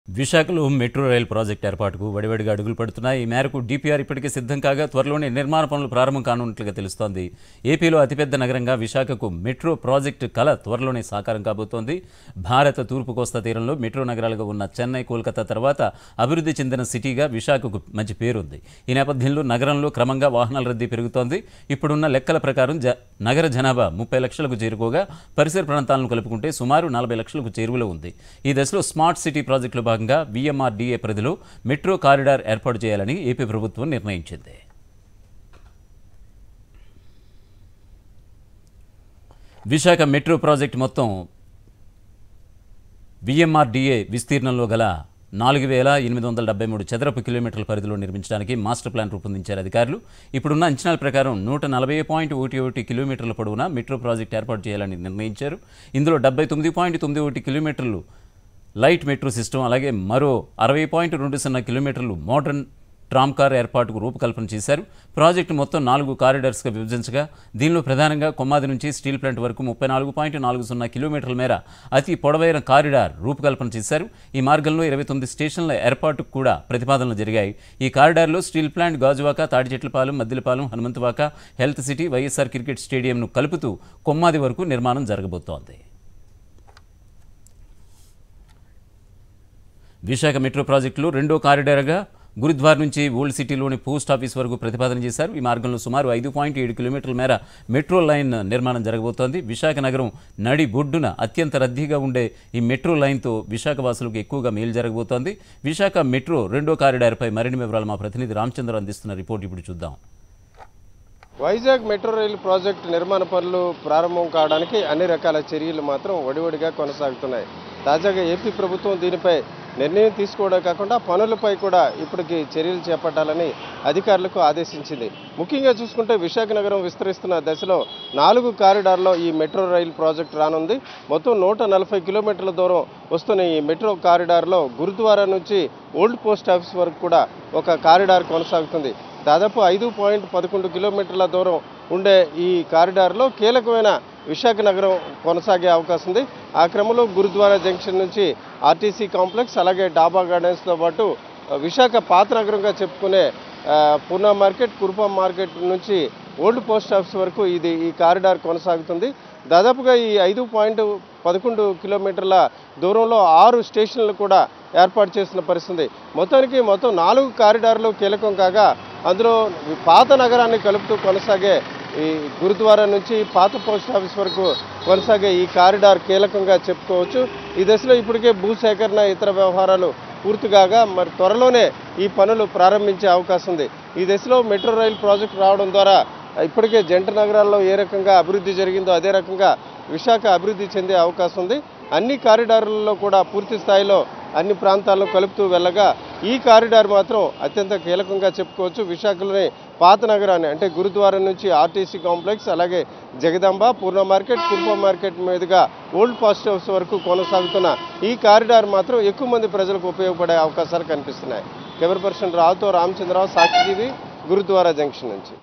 విశాఖలో metro rail project ఏర్పాటుకు వడివడిగా అడుగులు పడుతున్నాయి ఈ మేరకు డిపిఆర్ ఇప్పటికే సిద్ధం కాగా త్వరలోనే నిర్మాణ పనులు ప్రారంభం కానున్నట్లుగా తెలుస్తోంది ఏపీలో అతిపెద్ద నగరంగా విశాఖకు మెట్రో ప్రాజెక్టు కల త్వరలోనే సాకారం కాబోతోంది భారత తూర్పు కోస్తా తీరంలో మెట్రో నగరాలుగా ఉన్న చెన్నై కోల్కతా తర్వాత అభివృద్ధి చెందిన సిటీగా విశాఖకు మంచి పేరుంది ఈ నేపథ్యంలో నగరంలో క్రమంగా వాహనాల రద్దీ పెరుగుతోంది ఇప్పుడున్న లెక్కల ప్రకారం జ నగర జనాభా ముప్పై లక్షలకు చేరుకోగా పరిసర ప్రాంతాలను కలుపుకుంటే సుమారు నలభై లక్షలకు చేరువలో ఉంది ఈ దశలో స్మార్ట్ సిటీ ప్రాజెక్టులో భాగంగా విఎంఆర్డీఏ పరిధిలో మెట్రో కారిడార్ ఏర్పాటు చేయాలని ఏపీ ప్రభుత్వం నిర్ణయించింది విశాఖ మెట్రో ప్రాజెక్టు మొత్తం విఎంఆర్డీఏ విస్తీర్ణంలో గల నాలుగు వేల ఎనిమిది వందల డెబ్బై మూడు చదరపు కిలోమీటర్ల పరిధిలో నిర్మించడానికి మాస్టర్ ప్లాన్ రూపొందించారు అధికారులు ఇప్పుడున్న అంచనాల ప్రకారం నూట నలభై పాయింట్ ఒకటి ఒకటి కిలోమీటర్ల పొడవున మెట్రో ప్రాజెక్ట్ ఏర్పాటు చేయాలని నిర్ణయించారు ఇందులో డెబ్బై తొమ్మిది పాయింట్ తొమ్మిది ఒకటి కిలోమీటర్లు లైట్ మెట్రో సిస్టమ్ అలాగే మరో అరవై పాయింట్ రెండు సున్నా కిలోమీటర్లు మోడర్న్ ట్రామ్ కార్ ఏర్పాటుకు రూపకల్పన చేశారు ప్రాజెక్టు మొత్తం నాలుగు కారిడార్స్గా విభజించగా దీనిలో ప్రధానంగా కొమ్మాది నుంచి స్టీల్ ప్లాంట్ వరకు ముప్పై నాలుగు పాయింట్ నాలుగు సున్నా కిలోమీటర్ల మేర అతి పొడవైన కారిడార్ రూపకల్పన చేశారు ఈ మార్గంలో ఇరవై తొమ్మిది స్టేషన్ల ఏర్పాటుకు కూడా ప్రతిపాదనలు జరిగాయి ఈ కారిడార్లో steel plant Gajuwaka Thatichetlapalem Maddilapalem Hanumanthavaka health city YSR cricket స్టేడియంను కలుపుతూ కొమ్మాది వరకు నిర్మాణం జరగబోతోంది విశాఖ మెట్రో ప్రాజెక్టులో రెండో కారిడార్గా గురుద్వార్ నుంచి ఓల్డ్ సిటీలోని పోస్ట్ ఆఫీస్ వరకు ప్రతిపాదన చేశారు ఈ మార్గంలో సుమారు ఐదు పాయింట్ ఏడు కిలోమీటర్ల మేర మెట్రో లైన్ నిర్మాణం జరగబోతోంది విశాఖ నగరం నడి బొడ్డున అత్యంత రద్దీగా ఉండే ఈ మెట్రో లైన్తో విశాఖ వాసులకు ఎక్కువగా మేలు జరగబోతోంది విశాఖ మెట్రో రెండో కారిడార్పై మరిన్ని వివరాలు మా ప్రతినిధి రామచంద్ర అందిస్తున్న రిపోర్ట్ ఇప్పుడు చూద్దాం వైజాగ్ మెట్రో రైలు ప్రాజెక్టు నిర్మాణ పనులు ప్రారంభం కావడానికి అన్ని రకాల చర్యలు మాత్రం వడివడిగా కొనసాగుతున్నాయి తాజాగా ఏపీ ప్రభుత్వం దీనిపై నిర్ణయం తీసుకోవడం కాకుండా పనులపై కూడా ఇప్పటికి చర్యలు చేపట్టాలని అధికారులకు ఆదేశించింది ముఖ్యంగా చూసుకుంటే విశాఖ నగరం విస్తరిస్తున్న దశలో నాలుగు కారిడార్లో ఈ మెట్రో రైలు ప్రాజెక్టు రానుంది మొత్తం నూట నలభై కిలోమీటర్ల దూరం వస్తున్న ఈ మెట్రో కారిడార్లో గురుద్వారా నుంచి ఓల్డ్ పోస్ట్ ఆఫీస్ వరకు కూడా ఒక కారిడార్ కొనసాగుతుంది దాదాపు ఐదు పాయింట్ పదకొండు కిలోమీటర్ల దూరం ఉండే ఈ కారిడార్లో కీలకమైన విశాఖ నగరం కొనసాగే అవకాశం ఉంది ఆ క్రమంలో గురుద్వారా జంక్షన్ నుంచి ఆర్టీసీ కాంప్లెక్స్ అలాగే డాబా గార్డెన్స్తో పాటు విశాఖ పాత నగరంగా చెప్పుకునే ఆ, పూనా మార్కెట్ కురుపా మార్కెట్ నుంచి ఓల్డ్ పోస్ట్ ఆఫీస్ వరకు ఇది ఈ కారిడార్ కొనసాగుతుంది దాదాపుగా ఈ ఐదు పాయింట్ పదకొండు కిలోమీటర్ల దూరంలో ఆరు స్టేషన్లు కూడా ఏర్పాటు చేసిన పరిస్థితి మొత్తానికి మొత్తం నాలుగు కారిడార్లు కీలకం కాగా అందులో ఈ పాత నగరాన్ని కలుపుతూ కొనసాగే ఈ గురుద్వారా నుంచి పాత పోస్ట్ ఆఫీస్ వరకు కొనసాగే ఈ కారిడార్ కీలకంగా చెప్పుకోవచ్చు ఈ దశలో ఇప్పటికే భూసేకరణ ఇతర వ్యవహారాలు పూర్తి కాగా మరి త్వరలోనే ఈ పనులు ప్రారంభించే అవకాశం ఉంది ఈ దశలో మెట్రో రైల్ ప్రాజెక్టు రావడం ద్వారా ఇప్పటికే జంట నగరాల్లో ఏ రకంగా అభివృద్ధి జరిగిందో అదే రకంగా విశాఖ అభివృద్ధి చెందే అవకాశం ఉంది అన్ని కారిడార్లలో కూడా పూర్తి స్థాయిలో అన్ని ప్రాంతాలను కలుపుతూ వెళ్ళగా ఈ కారిడార్ మాత్రం అత్యంత కీలకంగా చెప్పుకోవచ్చు విశాఖలోని పాత నగరాన్ని అంటే గురుద్వారం నుంచి ఆర్టీసీ కాంప్లెక్స్ అలాగే జగదాంబ పూర్ణ మార్కెట్ కుర్ప మార్కెట్ మీదుగా ఓల్డ్ పోస్ట్ హౌస్ వరకు కొనసాగుతున్న ఈ కారిడార్ మాత్రం ఎక్కువ మంది ప్రజలకు ఉపయోగపడే అవకాశాలు కనిపిస్తున్నాయి కెమెరా పర్సన్ రావుతో రామచంద్రరావు సాక్షి టీవీ గురుద్వారా జంక్షన్ నుంచి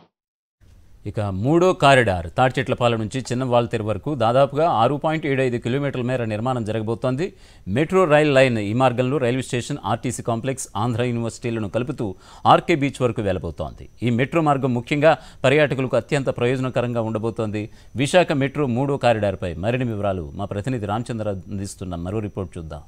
ఇక మూడో కారిడార్ తాడిచెట్లపాలెం నుంచి చిన్న వాల్తేరు వరకు దాదాపుగా ఆరు పాయింట్ ఏడు ఐదు కిలోమీటర్ల మేర నిర్మాణం జరగబోతోంది మెట్రో రైల్ లైన్ ఈ మార్గంలో railway station RTC complex Andhra యూనివర్సిటీలను కలుపుతూ ఆర్కే బీచ్ వరకు వెళ్ళబోతోంది ఈ మెట్రో మార్గం ముఖ్యంగా పర్యాటకులకు అత్యంత ప్రయోజనకరంగా ఉండబోతోంది విశాఖ మెట్రో మూడో కారిడార్పై మరిన్ని వివరాలు మా ప్రతినిధి రామచంద్ర అందిస్తున్న మరో రిపోర్ట్ చూద్దాం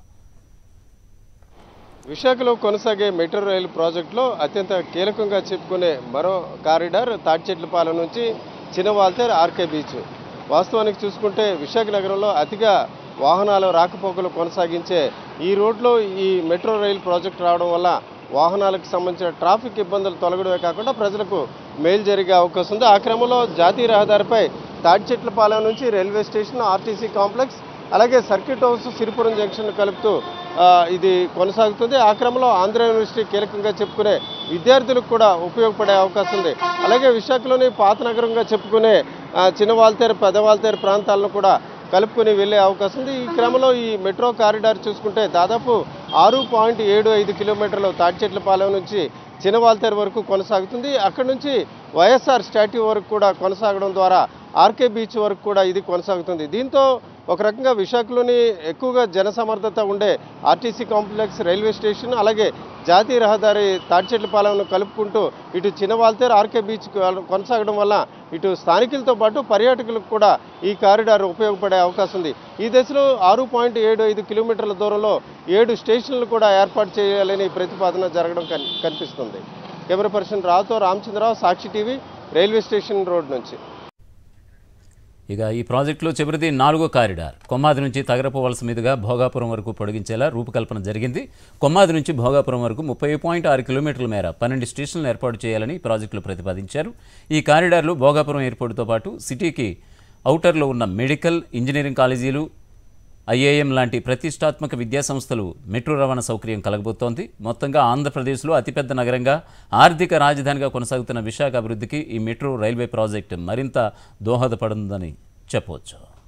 విశాఖలో కొనసాగే మెట్రో రైలు ప్రాజెక్టులో అత్యంత కీలకంగా చెప్పుకునే మరో కారిడార్ తాడిచెట్లపాలెం నుంచి చిన్నవాల్తేర్ ఆర్కే బీచ్ వాస్తవానికి చూసుకుంటే విశాఖ నగరంలో అతిగా వాహనాలు రాకపోకలు కొనసాగించే ఈ రోడ్లో ఈ మెట్రో రైలు ప్రాజెక్ట్ రావడం వల్ల వాహనాలకు సంబంధించిన ట్రాఫిక్ ఇబ్బందులు తొలగడమే కాకుండా ప్రజలకు మేలు జరిగే అవకాశం ఉంది ఆ క్రమంలో జాతీయ రహదారిపై తాడిచెట్లపాలెం నుంచి రైల్వే స్టేషన్ ఆర్టీసీ కాంప్లెక్స్ అలాగే సర్క్యూట్ హౌస్ సిరిపురం జంక్షన్ కలుపుతూ ఆ, ఇది కొనసాగుతుంది ఆ క్రమంలో ఆంధ్ర యూనివర్సిటీ కీలకంగా చెప్పుకునే విద్యార్థులకు కూడా ఉపయోగపడే అవకాశం ఉంది అలాగే విశాఖలోని పాత నగరంగా చెప్పుకునే ఆ, చిన్న వాల్తేరు పెద్ద వాల్తేరు ప్రాంతాలను కూడా కలుపుకొని వెళ్ళే అవకాశం ఉంది ఈ క్రమంలో ఈ మెట్రో కారిడార్ చూసుకుంటే దాదాపు ఆరు పాయింట్ ఏడు ఐదు కిలోమీటర్లు తాడిచెట్లపాలెం నుంచి చిన్నవాల్తేరు వరకు కొనసాగుతుంది అక్కడ నుంచి వైఎస్ఆర్ స్టాట్యూ వరకు కూడా కొనసాగడం ద్వారా ఆర్కే బీచ్ వరకు కూడా ఇది కొనసాగుతుంది దీంతో ఒక రకంగా విశాఖలోని ఎక్కువగా జనసమర్థత ఉండే ఆర్టీసీ కాంప్లెక్స్ రైల్వే స్టేషన్ అలాగే జాతీయ రహదారి తాడిచెట్లపాలెంను కలుపుకుంటూ ఇటు చిన్నవాల్తేరు ఆర్కే బీచ్ కొనసాగడం వల్ల ఇటు స్థానికులతో పాటు పర్యాటకులకు కూడా ఈ కారిడార్ ఉపయోగపడే అవకాశం ఉంది ఈ దశలో ఆరు పాయింట్ ఏడు ఐదు కిలోమీటర్ల దూరంలో ఏడు స్టేషన్లు కూడా ఏర్పాటు చేయాలని ప్రతిపాదన జరగడం కన్- కనిపిస్తుంది కెమెరా పర్సన్ రావుతో Ramachandrarao Sakshi TV railway station road నుంచి ఇక ఈ ప్రాజెక్టులో చివరిది నాలుగో కారిడార్ కొమ్మాది నుంచి తగరపు వలస మీదుగా భోగాపురం వరకు పొడిగించేలా రూపకల్పన జరిగింది కొమ్మాది నుంచి భోగాపురం వరకు ముప్పై పాయింట్ ఆరు కిలోమీటర్ల మేర పన్నెండు స్టేషన్లు ఏర్పాటు చేయాలని ఈ ప్రాజెక్టులో ప్రతిపాదించారు ఈ కారిడార్లు భోగాపురం ఎయిర్పోర్టుతో పాటు సిటీకి ఔటర్లో ఉన్న మెడికల్ ఇంజనీరింగ్ కాలేజీలు ఐఏఎం లాంటి ప్రతిష్టాత్మక విద్యా సంస్థలు మెట్రో రవాణా సౌకర్యం కలగబోతోంది మొత్తంగా ఆంధ్రప్రదేశ్లో అతిపెద్ద నగరంగా ఆర్థిక రాజధానిగా కొనసాగుతున్న విశాఖ అభివృద్ధికి ఈ మెట్రో రైల్వే ప్రాజెక్టు మరింత దోహదపడుతుందని చెప్పవచ్చు